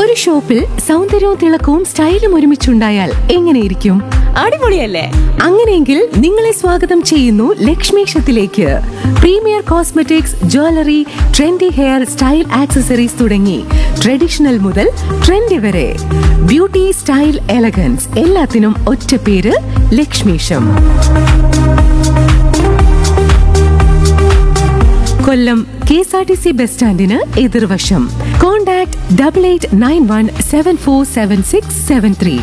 ഒരു ഷോപ്പിൽ സൗന്ദര്യവും തിളക്കവും സ്റ്റൈലും ഒരുമിച്ചുണ്ടായാൽ എങ്ങനെയിരിക്കും അടിപൊളിയല്ലേ അങ്ങനെയെങ്കിൽ നിങ്ങളെ സ്വാഗതം ചെയ്യുന്നു ലക്ഷ്മീഷത്തിലേക്ക് premier cosmetics jewellery trendy hair style accessories തുടങ്ങി ട്രഡീഷണൽ മുതൽ ട്രെൻഡി വരെ ബ്യൂട്ടി സ്റ്റൈൽ എലഗൻസ് എല്ലാത്തിനും ഒറ്റ പേര് Lakshmisham Kollam K S R T C bus സ്റ്റാൻഡിന് എതിർവശം contact double eight nine one seven four seven six seven three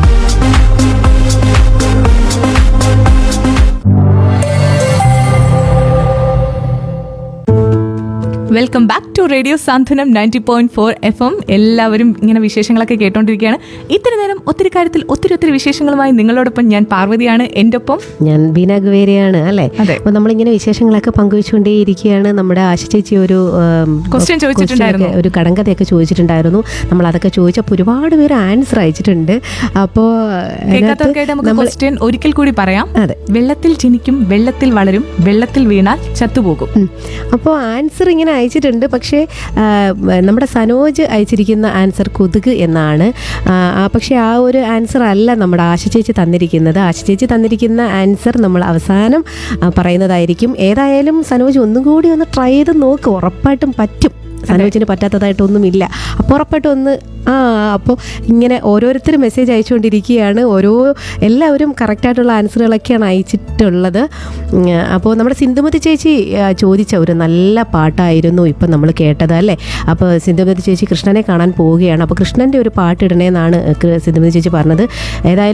welcome back to radio Santhwanam ninety point four F M എല്ലാവരും ഇങ്ങനെ വിശേഷങ്ങളൊക്കെ കേട്ടോണ്ടിരിക്കുകയാണ് ഇത്തിരി നേരം ഒത്തിരി കാര്യത്തിൽ ഒത്തിരി ഒത്തിരി വിശേഷങ്ങളുമായി നിങ്ങളോടൊപ്പം ഞാൻ പാർവതിയാണ് എൻ്റെ ഒപ്പം ഞാൻ ബീന ഗുവേരയാണ് അല്ലേ അതെ. അപ്പോൾ നമ്മളിങ്ങനെ വിശേഷങ്ങളൊക്കെ പങ്കുവെച്ചുകൊണ്ടേയിരിക്കുകയാണ് നമ്മുടെ ആശ ചേച്ചി ഒരു ഉം, Question ചോദിച്ചിട്ടുണ്ടായിരുന്നു. question ഒക്കെ, ഒരു കടങ്കഥയൊക്കെ ചോദിച്ചിട്ടുണ്ടായിരുന്നു നമ്മൾ അതൊക്കെ ചോദിച്ചപ്പോൾ ഒരുപാട് പേര് ആൻസർ അയച്ചിട്ടുണ്ട് അപ്പോൾ കേൾക്കാത്തവർക്കായിട്ട് നമുക്ക് ക്വസ്റ്റ്യൻ ഒരിക്കൽ കൂടി പറയാം അതെ. വെള്ളത്തിൽ ജനിക്കും വെള്ളത്തിൽ വളരും വെള്ളത്തിൽ വീണാൽ ചത്തുപോകും അപ്പോൾ ആൻസർ ഇങ്ങനെ അയച്ചിട്ടുണ്ട് പക്ഷേ ആ, നമ്മുടെ സനോജ് അയച്ചിരിക്കുന്ന ആൻസർ കൊതുക് എന്നാണ് ആ, ആ, പക്ഷേ ആ ഒരു ആൻസർ അല്ല നമ്മുടെ ആശ ചേച്ചി തന്നിരിക്കുന്നത് ആശ ചേച്ചി തന്നിരിക്കുന്ന ആൻസർ നമ്മൾ അവസാനം ആ, പറയുന്നതായിരിക്കും ഏതായാലും സനോജ് ഒന്നും കൂടി ഒന്ന് ട്രൈ ചെയ്ത് നോക്ക് ഉറപ്പായിട്ടും പറ്റും സനോജിന് പറ്റാത്തതായിട്ടൊന്നുമില്ല അപ്പോൾ ഉറപ്പായിട്ടും ഒന്ന് ആ അപ്പോൾ ഇങ്ങനെ ഓരോരുത്തരും മെസ്സേജ് അയച്ചുകൊണ്ടിരിക്കുകയാണ് ഓരോ എല്ലാവരും കറക്റ്റായിട്ടുള്ള ആൻസറുകളൊക്കെയാണ് അയച്ചിട്ടുള്ളത് ഉം, അപ്പോൾ നമ്മുടെ സിന്ധുമതി ചേച്ചി ആ, ചോദിച്ച ഒരു നല്ല പാട്ടായിരുന്നു ഇപ്പം നമ്മൾ കേട്ടത് അല്ലേ അപ്പോൾ സിന്ധുമതി ചേച്ചി കൃഷ്ണനെ കാണാൻ പോവുകയാണ് അപ്പോൾ കൃഷ്ണൻ്റെ ഒരു പാട്ട് ഇടണേന്നാണ് കൃ- സിന്ധുമതി ചേച്ചി പറഞ്ഞത് ഏതായാലും